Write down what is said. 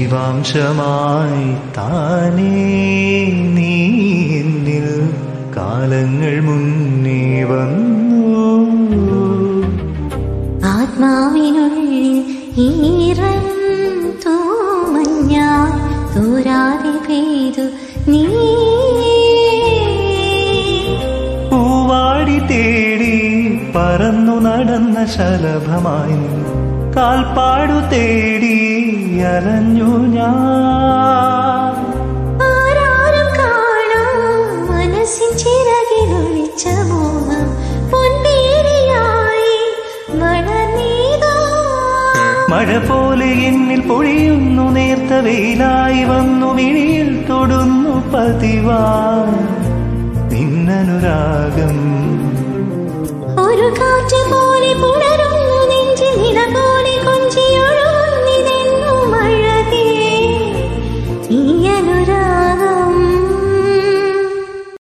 ജീവാംശമായി താനേ നീ എന്നിൽ കാലങ്ങൾ മുന്നേ വന്നു ആത്മാവിനുള്ളിൽ ഈറൻ തൂമഞ്ഞാൽ തോരാതെ പെയ്തു നീ പൂവാടി തേടി പറന്നു നടന്ന ശലഭമായി കാൽപ്പാടു തേടി അലഞ്ഞു ഞാൻ ആരാരും കാണാം മനസ്സിൻ ചിറകിലൊളിച്ച മോഹം പൊന്നേരിയായി വളർന്നീതാ മഴ പോലെ എന്നിൽ പൊഴിയുന്നു നേർത്ത വെയിലായി വന്നു വിഴിയിൽ തൊടുന്നു പതിവാ നിന്നനുരാഗം ഒരു കാറ്റ് പോലെ പുഴ